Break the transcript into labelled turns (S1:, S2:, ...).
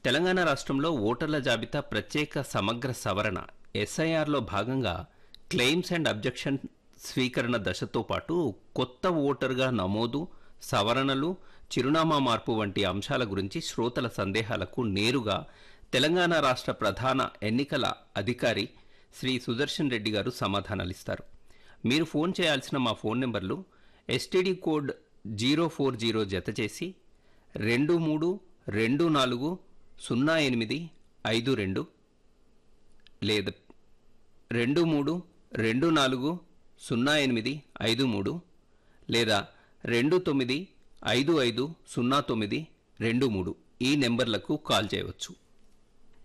S1: తెలంగాణ రాష్ట్రంలో ఓటర్ల జాబితా ప్రత్యేక సమగ్ర సవరణ ఎస్ఐఆర్లో భాగంగా క్లెయిమ్స్ అండ్ అబ్జెక్షన్ స్వీకరణ దశతో పాటు కొత్త ఓటర్గా నమోదు సవరణలు చిరునామా మార్పు వంటి అంశాల గురించి శ్రోతల సందేహాలకు నేరుగా తెలంగాణ రాష్ట్ర ప్రధాన ఎన్నికల అధికారి శ్రీ సుదర్శన్ రెడ్డి గారు సమాధానాలిస్తారు మీరు ఫోన్ చేయాల్సిన మా ఫోన్ నెంబర్లు STD code zero four zero జత చేసి రెండు మూడు రెండు నాలుగు సున్నా ఎనిమిది ఐదు రెండు లేదా రెండు మూడు రెండు నాలుగు సున్నా ఎనిమిది ఐదు మూడు లేదా రెండు తొమ్మిది ఐదు ఐదు సున్నా తొమ్మిది రెండు మూడు ఈ నెంబర్లకు కాల్ చేయవచ్చు